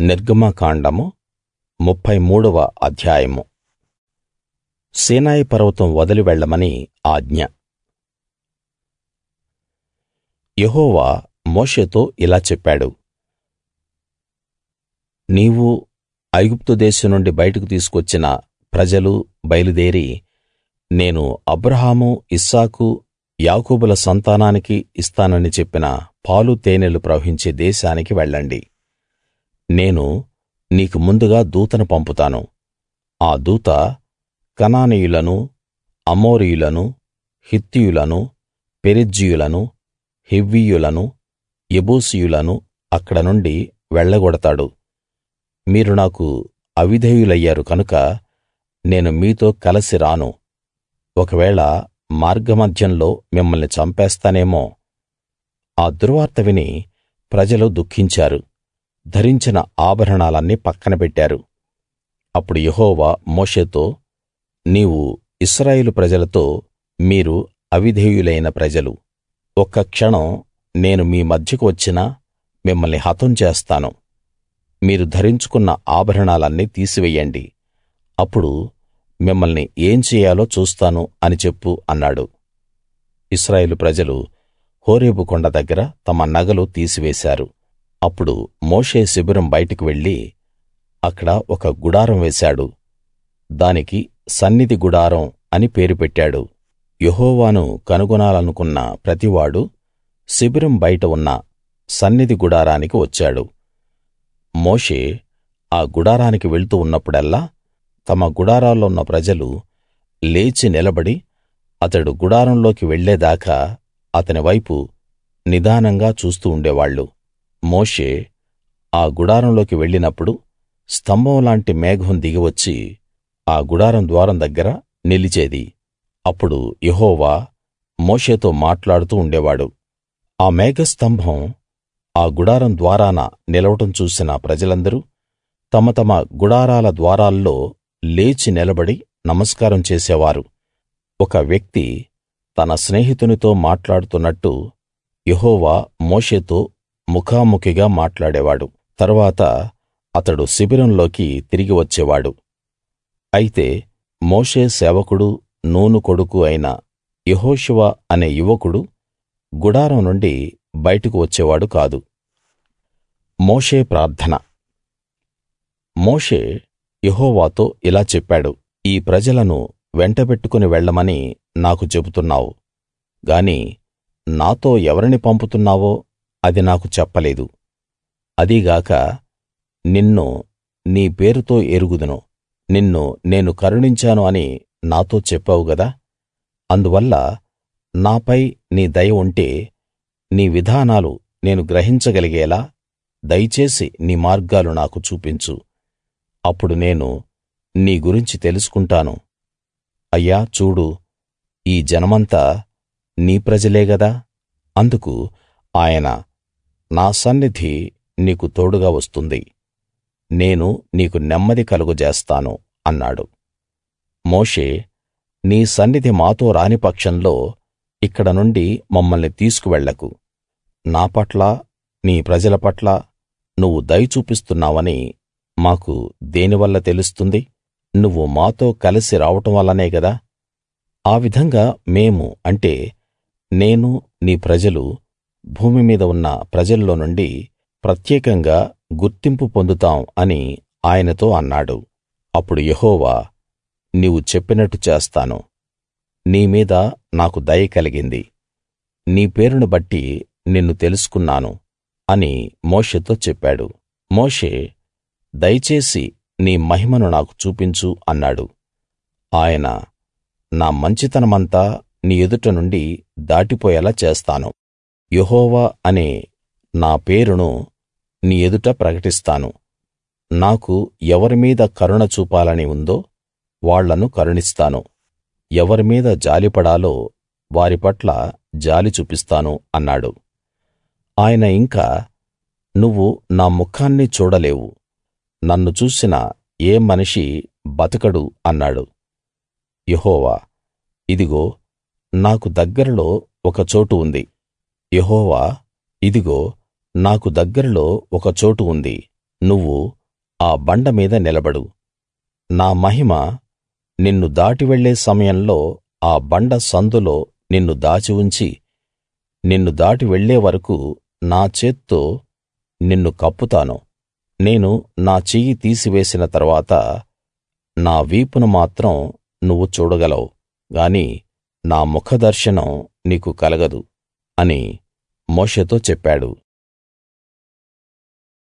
నిర్గమకాండము ముప్ఫై మూడవ అధ్యాయము సీనాయి పర్వతం వదిలి వెళ్ళమని ఆజ్ఞ యెహోవా మోషేతో ఇలా చెప్పాడు నీవు ఐగుప్తు దేశం నుండి బయటకు తీసుకొచ్చిన ప్రజలు బయలుదేరి నేను అబ్రాహాము ఇస్సాకు యాకోబుల సంతానానికి ఇస్తానని చెప్పిన పాలు తేనెలు ప్రవహించే దేశానికి వెళ్ళండి నేను నీకు ముందుగా దూతను పంపుతాను ఆ దూత కనానీయులను అమోరీయులను హిత్తీయులను పెరిజ్జీయులను హివ్వీయులను యెబూసీయులను అక్కడ నుండి వెళ్ళగొడతాడు మీరు నాకు అవిధేయులయ్యారు కనుక నేను మీతో కలసి రాను ఒకవేళ మార్గమధ్యంలో మిమ్మల్ని చంపేస్తానేమో ఆ దుర్వార్త విని ప్రజలు దుఃఖించారు ధరించిన ఆభరణాలన్నీ పక్కన పెట్టారు అప్పుడు యెహోవా మోషేతో నీవు ఇశ్రాయేలు ప్రజలతో మీరు అవిధేయులైన ప్రజలు ఒక్క క్షణం నేను మీ మధ్యకు వచ్చినా మిమ్మల్ని హతం చేస్తాను మీరు ధరించుకున్న ఆభరణాలన్నీ తీసివెయ్యండి అప్పుడు మిమ్మల్ని ఏం చెయ్యాలో చూస్తాను అని చెప్పు అన్నాడు ఇశ్రాయేలు ప్రజలు హోరేబు కొండ దగ్గర తమ నగలు తీసివేశారు అప్పుడు మోషే శిబిరం బయటికి వెళ్లి అక్కడ ఒక గుడారం వేశాడు దానికి సన్నిధి గుడారం అని పేరు పెట్టాడు యెహోవాను కనుగొనాలనుకున్న ప్రతివాడూ శిబిరం బయట ఉన్న సన్నిధి గుడారానికి వచ్చాడు మోషే ఆ గుడారానికి వెళ్తూ ఉన్నప్పుడల్లా తమ గుడారాల్లో ఉన్న ప్రజలు లేచి నిలబడి అతడు గుడారంలోకి వెళ్ళేదాకా అతని వైపు నిదానంగా చూస్తూ ఉండేవాళ్ళు మోషే ఆ గుడారంలోకి వెళ్ళినప్పుడు స్తంభం లాంటి మేఘం దిగి వచ్చి ఆ గుడారం ద్వారం దగ్గర నిలిచేది అప్పుడు యెహోవా మోషేతో మాట్లాడుతూ ఉండేవాడు ఆ మేఘస్తంభం ఆ గుడారం ద్వారాన నిలవడం చూసిన ప్రజలందరూ తమ తమ గుడారాల ద్వారాల్లో లేచి నిలబడి నమస్కారం చేసేవారు ఒక వ్యక్తి తన స్నేహితునితో మాట్లాడుతున్నట్టు యెహోవా మోషేతో ముఖాముఖిగా మాట్లాడేవాడు తరువాత అతడు శిబిరంలోకి తిరిగి వచ్చేవాడు అయితే మోషే సేవకుడు నూను కొడుకు అయిన యెహోషువ అనే యువకుడు గుడారం నుండి బయటకు వచ్చేవాడు కాదు మోషే ప్రార్థన మోషే యెహోవాతో ఇలా చెప్పాడు ఈ ప్రజలను వెంటబెట్టుకుని వెళ్ళమని నాకు చెబుతున్నావు గాని నాతో ఎవరిని పంపుతున్నావో అది నాకు చెప్పలేదు అదీగాక నిన్ను నీ పేరుతో ఎరుగుదును నిన్ను నేను కరుణించాను అని నాతో చెప్పావు గదా అందువల్ల నాపై నీ దయ ఉంటే నీ విధానాలు నేను గ్రహించగలిగేలా దయచేసి నీ మార్గాలు నాకు చూపించు అప్పుడు నేను నీ గురించి తెలుసుకుంటాను అయ్యా చూడు ఈ జనమంతా నీ ప్రజలే గదా అందుకు ఆయన నా సన్నిధి నీకు తోడుగా వస్తుంది నేను నీకు నెమ్మది కలుగజేస్తాను అన్నాడు మోషే నీ సన్నిధి మాతో రాని పక్షంలో ఇక్కడ నుండి మమ్మల్ని తీసుకువెళ్ళకు నా పట్ల నీ ప్రజల పట్ల నువ్వు దయ చూపిస్తున్నావని మాకు దేనివల్ల తెలుస్తుంది నువ్వు మాతో కలిసి రావడం వల్లనే గదా ఆ విధంగా మేము అంటే నేను నీ ప్రజలు భూమి మీద ఉన్న ప్రజల్లో నుండి ప్రత్యేకంగా గుర్తింపు పొందుతాం అని ఆయనతో అన్నాడు అప్పుడు యెహోవా నీవు చెప్పినట్టు చేస్తాను నీ మీద నాకు దయ కలిగింది నీ పేరును బట్టి నిన్ను తెలుసుకున్నాను అని మోషేతో చెప్పాడు మోషే దయచేసి నీ మహిమను నాకు చూపించు అన్నాడు ఆయన నా మంచితనమంతా నీ ఎదుట నుండి దాటిపోయేలా చేస్తాను యెహోవా అనే నా పేరును నీ ఎదుట ప్రకటిస్తాను నాకు ఎవరి మీద కరుణ చూపాలని ఉందో వాళ్ళను కరుణిస్తాను ఎవరి మీద జాలిపడాలో వారి పట్ల జాలి చూపిస్తాను అన్నాడు ఆయన ఇంకా నువ్వు నా ముఖాన్ని చూడలేవు నన్ను చూసిన ఏ మనిషి బతకడు అన్నాడు యెహోవా ఇదిగో నాకు దగ్గరలో ఒక చోటు ఉంది యెహోవా ఇదిగో నాకు దగ్గరలో ఒక చోటు ఉంది నువ్వు ఆ బండ మీద నిలబడు నా మహిమ నిన్ను దాటి వెళ్ళే సమయంలో ఆ బండ సందులో నిన్ను దాచి ఉంచి నిన్ను దాటి వెళ్ళే వరకూ నా చేత్తో నిన్ను కప్పుతాను నేను నా చెయ్యి తీసివేసిన తరువాత నా వీపును మాత్రం నువ్వు చూడగలవు గాని నా ముఖదర్శనం నీకు కలగదు అని మోషేతో చెప్పాడు